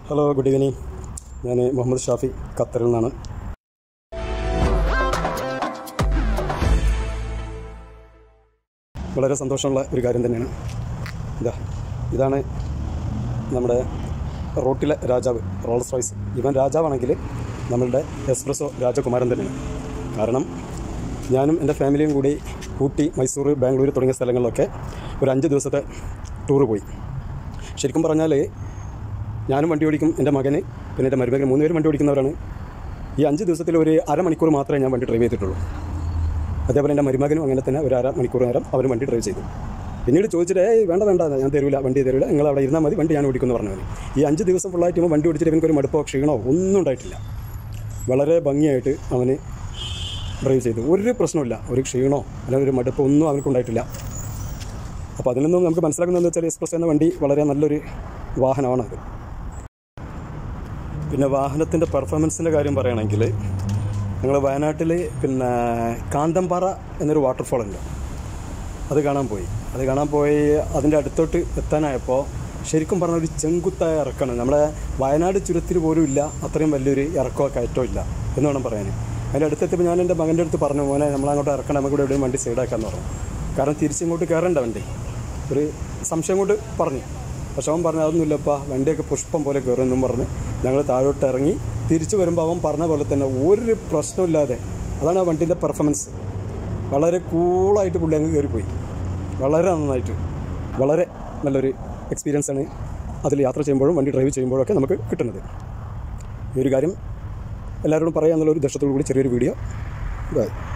hello good evening ഞാൻ മുഹമ്മദ് ഷാഫി ഖത്തറിൽ നിന്നാണ് വളരെ സന്തോഷമുള്ള ഒരു കാര്യം തന്നെയാണ് ഇതാ ഇതാണ് നമ്മുടെ റോട്ടിലെ രാജാവ് റോൾസ് റോയ്സ് ഇവൻ രാജാവാണെങ്കിൽ നമ്മളുടെ എക്സ്പ്രസോ രാജകുമാരൻ തന്നെയാണ് കാരണം ഞാനും എൻ്റെ ഫാമിലിയും കൂടി ഊട്ടി മൈസൂർ ബാംഗ്ലൂർ തുടങ്ങിയ സ്ഥലങ്ങളിലൊക്കെ ഒരു അഞ്ച് ദിവസത്തെ ടൂറ് പോയി ശരിക്കും പറഞ്ഞാൽ ഞാനും വണ്ടി ഓടിക്കും എൻ്റെ മകന് പിന്നെ എൻ്റെ മരുമകന് മൂന്ന് പേരും വണ്ടി ഓടിക്കുന്നവരാണ് ഈ അഞ്ച് ദിവസത്തിൽ ഒരു അരമണിക്കൂർ മാത്രമേ ഞാൻ വണ്ടി ഡ്രൈവ് ചെയ്തിട്ടുള്ളൂ അതേപോലെ എൻ്റെ മരുമകനും അങ്ങനെ തന്നെ ഒരു അര മണിക്കൂർ നേരം അവരും വണ്ടി ഡ്രൈവ് ചെയ്തു പിന്നീട് ചോദിച്ചിട്ട് ഏയ് വേണ്ട വേണ്ട ഞാൻ തരൂല വണ്ടി തരൂല നിങ്ങൾ അവിടെ ഇരുന്നാൽ മതി വണ്ടി ഞാൻ ഓടിക്കുമെന്ന് പറഞ്ഞവന് ഈ അഞ്ച് ദിവസം ഫുള്ളായിട്ട് ഇവൻ വണ്ടി ഓടിച്ചിട്ട് ഇവനക്ക് ഒരു മടുപ്പോ ക്ഷീണമോ ഒന്നും ഉണ്ടായിട്ടില്ല വളരെ ഭംഗിയായിട്ട് അവന് ഡ്രൈവ് ചെയ്തു ഒരു പ്രശ്നമില്ല ഒരു ക്ഷീണോ അല്ലെങ്കിൽ ഒരു മടുപ്പോ ഒന്നും അവനക്ക് ഉണ്ടായിട്ടില്ല അപ്പോൾ അതിൽ നിന്നും നമുക്ക് മനസ്സിലാക്കുന്നതെന്ന് വെച്ചാൽ എക്സ്പ്രസ് എന്ന വണ്ടി വളരെ നല്ലൊരു വാഹനമാണ് അത് പിന്നെ വാഹനത്തിൻ്റെ പെർഫോമൻസിൻ്റെ കാര്യം പറയുകയാണെങ്കിൽ ഞങ്ങൾ വയനാട്ടിൽ പിന്നെ കാന്തമ്പാറ എന്നൊരു വാട്ടർഫോൾ ഉണ്ട് അത് കാണാൻ പോയി അത് കാണാൻ പോയി അതിൻ്റെ അടുത്തോട്ട് എത്താനായപ്പോൾ ശരിക്കും പറഞ്ഞ ഒരു ചെങ്കുത്തായ ഇറക്കമാണ് നമ്മുടെ വയനാട് ചുരത്തിൽ പോലും ഇല്ല അത്രയും വലിയൊരു ഇറക്കമോ കയറ്റമോ ഇല്ല എന്ന് വേണം പറയാൻ അതിൻ്റെ അടുത്തെത്തിയപ്പോൾ ഞാൻ എൻ്റെ മകൻ്റെ അടുത്ത് പറഞ്ഞു മോനെ നമ്മളങ്ങോട്ട് ഇറക്കണം നമുക്ക് ഇവിടെ എവിടെയും വണ്ടി സൈഡാക്കാന്ന് പറഞ്ഞു കാരണം തിരിച്ചിങ്ങോട്ട് കയറേണ്ട വണ്ടി ഒരു സംശയം കൊണ്ട് പറഞ്ഞു പക്ഷെ അവൻ പറഞ്ഞു അതൊന്നുമില്ലപ്പാ വണ്ടിയൊക്കെ പുഷ്പം പോലെ കയറുമെന്നും പറഞ്ഞ് ഞങ്ങൾ താഴോട്ട് ഇറങ്ങി തിരിച്ചു വരുമ്പോൾ അവൻ പറഞ്ഞ പോലെ തന്നെ ഒരു പ്രശ്നമില്ലാതെ അതാണ് ആ വണ്ടീൻ്റെ പെർഫോമൻസ് വളരെ കൂളായിട്ട് പുള്ളി അങ്ങ് കയറിപ്പോയി വളരെ നന്നായിട്ട് വളരെ നല്ലൊരു എക്സ്പീരിയൻസ് ആണ് അതിൽ യാത്ര ചെയ്യുമ്പോഴും വണ്ടി ഡ്രൈവ് ചെയ്യുമ്പോഴൊക്കെ നമുക്ക് കിട്ടുന്നത് ഈ ഒരു കാര്യം എല്ലാവരോടും പറയാമെന്നുള്ള ഒരു ദശത്തോടു കൂടി ചെറിയൊരു വീഡിയോ ബൈ